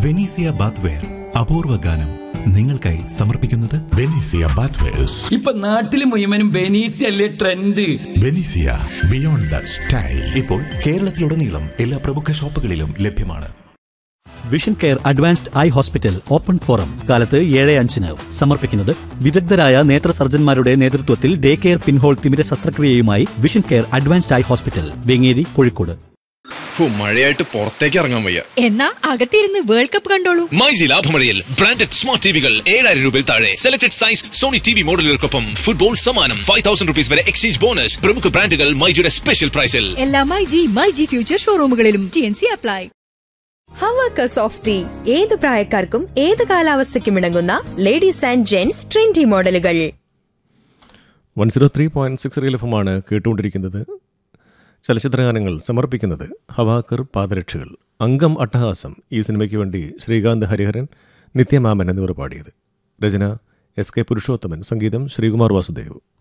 Venezia bathware അപൂർവ ഗാനം നിങ്ങൾക്കായി സമർപ്പിക്കുന്നത് ബെനീസിയ ബാത്വേഴ്സ് ഇപ്പൊ നാട്ടില് മുഴുവനും ബെനീസി അല്ലേ ട്രെൻഡ് ബെനീസിയ ബിയോണ്ട് ദ സ്റ്റൈൽ ഇപ്പോൾ കേരളത്തിലുടനീളം എല്ലാ പ്രമുഖ ഷോപ്പുകളിലും ലഭ്യമാണ് vision care advanced eye hospital open forum കാലത്ത് ഏഴ് അഞ്ചിന് സമർപ്പിക്കുന്നത് വിദഗ്ധരായ നേത്ര സർജന്മാരുടെ നേതൃത്വത്തിൽ ഡേ കെയർ പിൻഹോൾ തിമിര ശസ്ത്രക്രിയയുമായി vision care advanced eye hospital Vengeri Kozhikode ഹോ, മഴയായിട്ട് പുറത്തേക്ക് ഇറങ്ങാൻ വയ്യ എന്നാ അകത്തിരുന്ന് വേൾഡ് കപ്പ് കണ്ടോളൂ മൈജി ലാഭമഴയിൽ ബ്രാൻഡഡ് സ്മാർട്ട് ടിവികൾ ഏഴായിരം രൂപയിൽ താഴെ selected size Sony T V മോഡലുകൾക്കൊപ്പം ഫുട്ബോൾ സമ്മാനം ഫൈവ് തൗസൻഡ് റുപ്പീസ് വരെ എക്സ്ചേഞ്ച് ബോണസ് പ്രമുഖ ബ്രാൻഡുകൾ മൈജിയുടെ സ്പെഷ്യൽ പ്രൈസിൽ എല്ലാ my G my G future ഷോറൂമുകളിലും ടി എൻ സി അപ്ലൈ ഹവാക്ക സോഫ്റ്റ് ടീ ഏത് പ്രായക്കാർക്കും ഏത് കാലാവസ്ഥയ്ക്കും ഇണങ്ങുന്ന ലേഡീസ് ആൻഡ് ജെന്റ്സ് ട്രെൻഡി മോഡലുകൾ one zero three point six റിയലഫമാണ് കേട്ടുകൊണ്ടിരിക്കുന്നത് ചലച്ചിത്രഗാനങ്ങൾ സമർപ്പിക്കുന്നത് ഹവാക്കർ പാദരക്ഷകൾ അംഗം അട്ടഹാസം ഈ സിനിമയ്ക്ക് വേണ്ടി ശ്രീകാന്ത് ഹരിഹരൻ നിത്യമാമൻ എന്നിവർ പാടിയത് രചന എസ് കെ പുരുഷോത്തമൻ സംഗീതം ശ്രീകുമാർ വാസുദേവ്